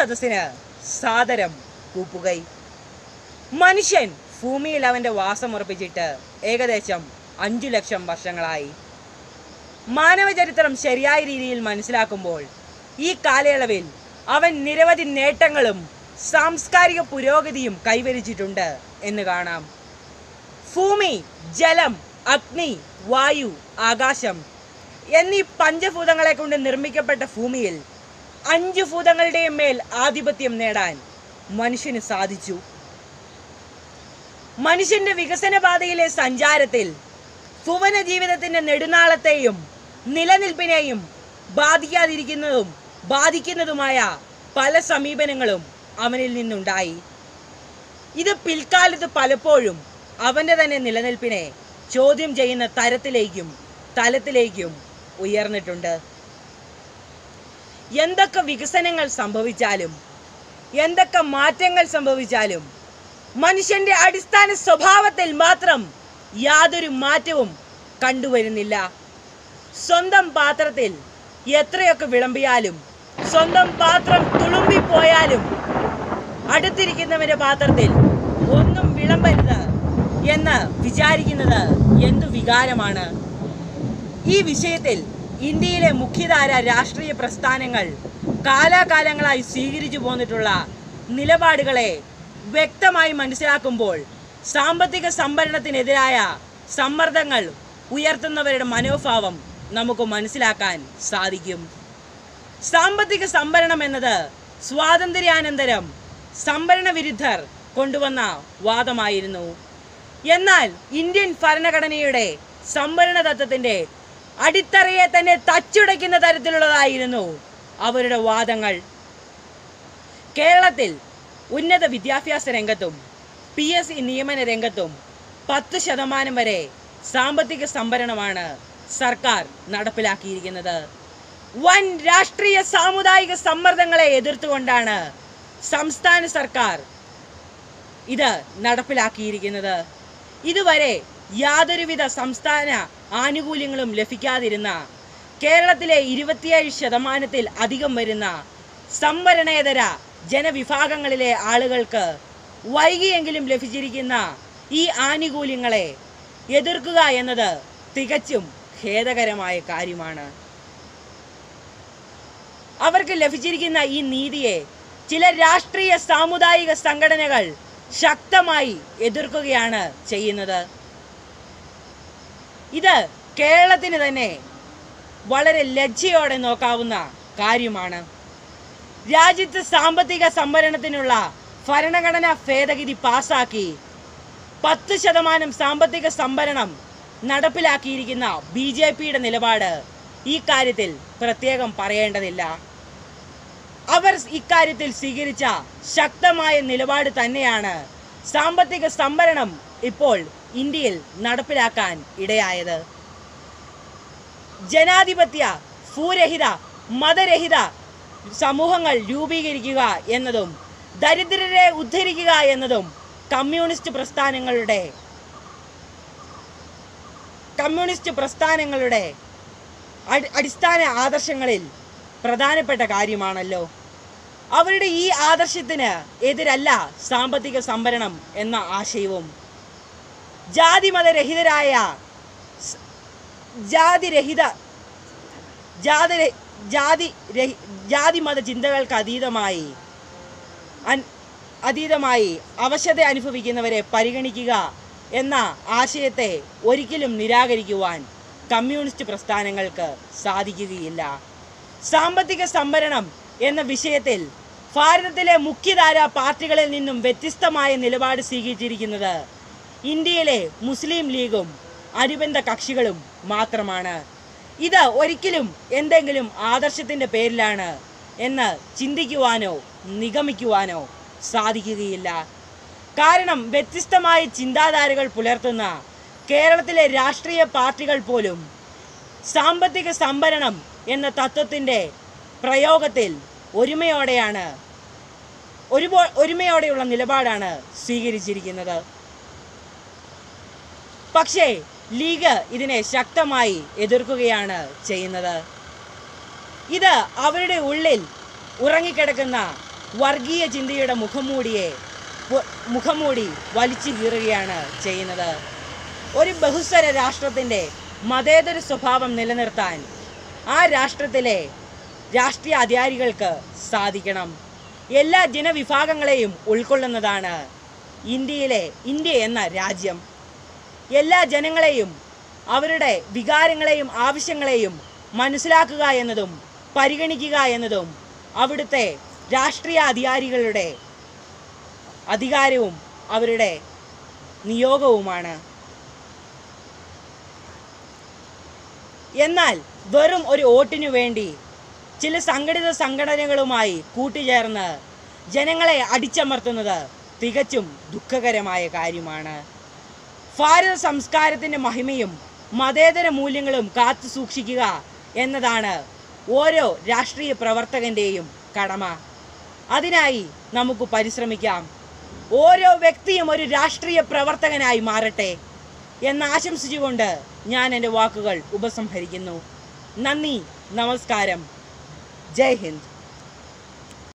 സദസ്സിന് സാദരം കൂപ്പുകൈ മനുഷ്യൻ ഭൂമിയിൽ അവൻ്റെ വാസമുറപ്പിച്ചിട്ട് ഏകദേശം അഞ്ചു ലക്ഷം വർഷങ്ങളായി മാനവചരിത്രം ശരിയായ രീതിയിൽ മനസ്സിലാക്കുമ്പോൾ ഈ കാലയളവിൽ അവൻ നിരവധി നേട്ടങ്ങളും സാംസ്കാരിക പുരോഗതിയും കൈവരിച്ചിട്ടുണ്ട് എന്ന് കാണാം ഭൂമി ജലം അഗ്നി വായു ആകാശം എന്നീ പഞ്ചഭൂതങ്ങളെ കൊണ്ട് നിർമ്മിക്കപ്പെട്ട ഭൂമിയിൽ അഞ്ച് ഭൂതങ്ങളുടെയും മേൽ ആധിപത്യം നേടാൻ മനുഷ്യന് സാധിച്ചു മനുഷ്യന്റെ വികസന പാതയിലെ സഞ്ചാരത്തിൽ ഭുവന ജീവിതത്തിന്റെ നെടുനാളത്തെയും നിലനിൽപ്പിനെയും ബാധിക്കാതിരിക്കുന്നതും ബാധിക്കുന്നതുമായ പല സമീപനങ്ങളും അവനിൽ നിന്നുണ്ടായി ഇത് പിൽക്കാലത്ത് പലപ്പോഴും അവന്റെ തന്നെ നിലനിൽപ്പിനെ ചോദ്യം ചെയ്യുന്ന തരത്തിലേക്കും തലത്തിലേക്കും ഉയർന്നിട്ടുണ്ട് എന്തൊക്കെ വികസനങ്ങൾ സംഭവിച്ചാലും എന്തൊക്കെ മാറ്റങ്ങൾ സംഭവിച്ചാലും മനുഷ്യന്റെ അടിസ്ഥാന സ്വഭാവത്തിൽ മാത്രം യാതൊരു മാറ്റവും കണ്ടുവരുന്നില്ല സ്വന്തം പാത്രത്തിൽ എത്രയൊക്കെ വിളമ്പിയാലും സ്വന്തം പാത്രം തുളുമ്പിപ്പോയാലും അടുത്തിരിക്കുന്നവന്റെ പാത്രത്തിൽ ഒന്നും വിളമ്പരുത് എന്ന് വിചാരിക്കുന്നത് എന്തു വികാരമാണ് ഈ വിഷയത്തിൽ ഇന്ത്യയിലെ മുഖ്യധാര രാഷ്ട്രീയ പ്രസ്ഥാനങ്ങൾ കാലാകാലങ്ങളായി സ്വീകരിച്ചു പോന്നിട്ടുള്ള നിലപാടുകളെ വ്യക്തമായി മനസ്സിലാക്കുമ്പോൾ സാമ്പത്തിക സംഭരണത്തിനെതിരായ സമ്മർദ്ദങ്ങൾ ഉയർത്തുന്നവരുടെ മനോഭാവം നമുക്ക് മനസ്സിലാക്കാൻ സാധിക്കും സാമ്പത്തിക സംഭരണം എന്നത് സ്വാതന്ത്ര്യാനന്തരം സംഭരണ വിരുദ്ധർ കൊണ്ടുവന്ന വാദമായിരുന്നു എന്നാൽ ഇന്ത്യൻ ഭരണഘടനയുടെ സംഭരണ തത്വത്തിന്റെ അടിത്തറയെ തന്നെ തച്ചുടയ്ക്കുന്ന തരത്തിലുള്ളതായിരുന്നു അവരുടെ വാദങ്ങൾ കേരളത്തിൽ ഉന്നത വിദ്യാഭ്യാസ രംഗത്തും പി എസ് സി നിയമന രംഗത്തും പത്ത് ശതമാനം വരെ സാമ്പത്തിക സംഭരണമാണ് സർക്കാർ നടപ്പിലാക്കിയിരിക്കുന്നത് വൻ രാഷ്ട്രീയ സാമുദായിക സമ്മർദ്ദങ്ങളെ എതിർത്തുകൊണ്ടാണ് സംസ്ഥാന സർക്കാർ ഇത് നടപ്പിലാക്കിയിരിക്കുന്നത് ഇതുവരെ യാതൊരുവിധ സംസ്ഥാന ആനുകൂല്യങ്ങളും ലഭിക്കാതിരുന്ന കേരളത്തിലെ ഇരുപത്തിയേഴ് ശതമാനത്തിൽ അധികം വരുന്ന സംവരണേതര ജനവിഭാഗങ്ങളിലെ ആളുകൾക്ക് വൈകിയെങ്കിലും ലഭിച്ചിരിക്കുന്ന ഈ ആനുകൂല്യങ്ങളെ എതിർക്കുക എന്നത് തികച്ചും ഖേദകരമായ കാര്യമാണ് അവർക്ക് ലഭിച്ചിരിക്കുന്ന ഈ നീതിയെ ചില രാഷ്ട്രീയ സാമുദായിക സംഘടനകൾ ശക്തമായി എതിർക്കുകയാണ് ചെയ്യുന്നത് ഇത് കേരളത്തിന് തന്നെ വളരെ ലജ്ജയോടെ നോക്കാവുന്ന കാര്യമാണ് രാജ്യത്ത് സാമ്പത്തിക സംവരണത്തിനുള്ള ഭരണഘടനാ ഭേദഗതി പാസാക്കി പത്ത് ശതമാനം സാമ്പത്തിക സംഭരണം നടപ്പിലാക്കിയിരിക്കുന്ന ബി ജെ പിയുടെ നിലപാട് ഈ കാര്യത്തിൽ പ്രത്യേകം പറയേണ്ടതില്ല അവർ ഇക്കാര്യത്തിൽ സ്വീകരിച്ച ശക്തമായ നിലപാട് തന്നെയാണ് സാമ്പത്തിക സംഭരണം ഇപ്പോൾ ഇന്ത്യയിൽ നടപ്പിലാക്കാൻ ഇടയായത് ജനാധിപത്യ ഭൂരഹിത മതരഹിത സമൂഹങ്ങൾ രൂപീകരിക്കുക എന്നതും ദരിദ്രരെ ഉദ്ധരിക്കുക എന്നതും കമ്മ്യൂണിസ്റ്റ് പ്രസ്ഥാനങ്ങളുടെ കമ്മ്യൂണിസ്റ്റ് പ്രസ്ഥാനങ്ങളുടെ അടി- അടിസ്ഥാന ആദർശങ്ങളിൽ പ്രധാനപ്പെട്ട കാര്യമാണല്ലോ അവരുടെ ഈ ആദർശത്തിന് എതിരല്ല സാമ്പത്തിക സംഭരണം എന്ന ആശയവും ജാതിമതരഹിതരായ സ്- ജാതിരഹിത ജാതി ജാതി രഹി- ജാതിമത ചിന്തകൾക്ക് അതീതമായി അൻ- അതീതമായി അവശത അനുഭവിക്കുന്നവരെ പരിഗണിക്കുക എന്ന ആശയത്തെ ഒരിക്കലും നിരാകരിക്കുവാൻ കമ്മ്യൂണിസ്റ്റ് പ്രസ്ഥാനങ്ങൾക്ക് സാധിക്കുകയില്ല സാമ്പത്തിക സംഭരണം എന്ന വിഷയത്തിൽ ഭാരതത്തിലെ മുഖ്യധാര പാർട്ടികളിൽ നിന്നും വ്യത്യസ്തമായ നിലപാട് സ്വീകരിച്ചിരിക്കുന്നത് ഇന്ത്യയിലെ മുസ്ലിം ലീഗും അനുബന്ധ കക്ഷികളും മാത്രമാണ് ഇത് ഒരിക്കലും എന്തെങ്കിലും ആദർശത്തിൻ്റെ പേരിലാണ് എന്ന് ചിന്തിക്കുവാനോ നിഗമിക്കുവാനോ സാധിക്കുകയില്ല കാരണം വ്യത്യസ്തമായ ചിന്താധാരകൾ പുലർത്തുന്ന കേരളത്തിലെ രാഷ്ട്രീയ പാർട്ടികൾ പോലും സാമ്പത്തിക സംഭരണം എന്ന തത്വത്തിൻ്റെ പ്രയോഗത്തിൽ ഒരുമയോടെയാണ് ഒരുപോ ഒരുമയോടെയുള്ള നിലപാടാണ് സ്വീകരിച്ചിരിക്കുന്നത് പക്ഷേ ലീഗ് ഇതിനെ ശക്തമായി എതിർക്കുകയാണ് ചെയ്യുന്നത് ഇത് അവരുടെ ഉള്ളിൽ ഉറങ്ങിക്കിടക്കുന്ന വർഗീയ ചിന്തയുടെ മുഖംമൂടിയെ പു- മുഖംമൂടി വലിച്ചു കീറുകയാണ് ചെയ്യുന്നത് ഒരു ബഹുസ്വര രാഷ്ട്രത്തിൻ്റെ മതേതര സ്വഭാവം നിലനിർത്താൻ ആ രാഷ്ട്രത്തിലെ രാഷ്ട്രീയ അധികാരികൾക്ക് സാധിക്കണം എല്ലാ ജനവിഭാഗങ്ങളെയും ഉൾക്കൊള്ളുന്നതാണ് ഇന്ത്യയിലെ ഇന്ത്യ എന്ന രാജ്യം എല്ലാ ജനങ്ങളെയും അവരുടെ വികാരങ്ങളെയും ആവശ്യങ്ങളെയും മനസ്സിലാക്കുക എന്നതും പരിഗണിക്കുക എന്നതും അവിടുത്തെ രാഷ്ട്രീയ അധികാരികളുടെ അധികാരവും അവരുടെ നിയോഗവുമാണ് എന്നാൽ വെറും ഒരു വോട്ടിനു വേണ്ടി ചില സംഘടിത സംഘടനകളുമായി കൂട്ടുചേർന്ന് ജനങ്ങളെ അടിച്ചമർത്തുന്നത് തികച്ചും ദുഃഖകരമായ കാര്യമാണ് ഭാരത സംസ്കാരത്തിൻ്റെ മഹിമയും മതേതര മൂല്യങ്ങളും കാത്തു സൂക്ഷിക്കുക എന്നതാണ് ഓരോ രാഷ്ട്രീയ പ്രവർത്തകൻ്റെയും കടമ അതിനായി നമുക്ക് പരിശ്രമിക്കാം ഓരോ വ്യക്തിയും ഒരു രാഷ്ട്രീയ പ്രവർത്തകനായി മാറട്ടെ എന്ന് ആശംസിച്ചുകൊണ്ട് ഞാൻ എൻ്റെ വാക്കുകൾ ഉപസംഹരിക്കുന്നു നന്ദി നമസ്കാരം ജയ് ഹിന്ദ്